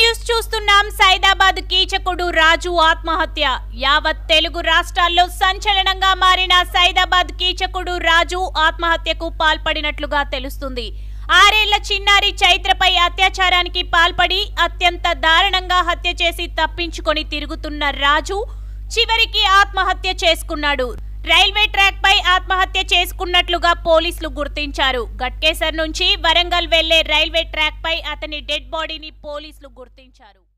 news చూస్తున్నాం సైదాబాద్ కీచకుడు రాజు ఆత్మహత్య యావత్ తెలుగు రాష్ట్రాల్లో సంచలనంగా మారిన సైదాబాద్ కీచకుడు రాజు ఆత్మహత్యకు పాల్పడినట్లుగా తెలుస్తుంది ఆరేళ్ల చిన్నారి చైత్రపై అత్యాచారానికి పాల్పడి అత్యంత దారుణంగా హత్య చేసి తప్పించుకొని తిరుగుతున్న రాజు చివరికి ఆత్మహత్య చేసుకున్నాడు రైల్వే ట్రాక్ పై ఆత్మహత్య చేసుకున్నట్లుగా పోలీసులు గుర్తించారు గట్కేసర్ నుంచి వరంగల్ వెళ్లే రైల్వే ట్రాక్ పై అతని డెడ్ బాడీని పోలీసులు గుర్తించారు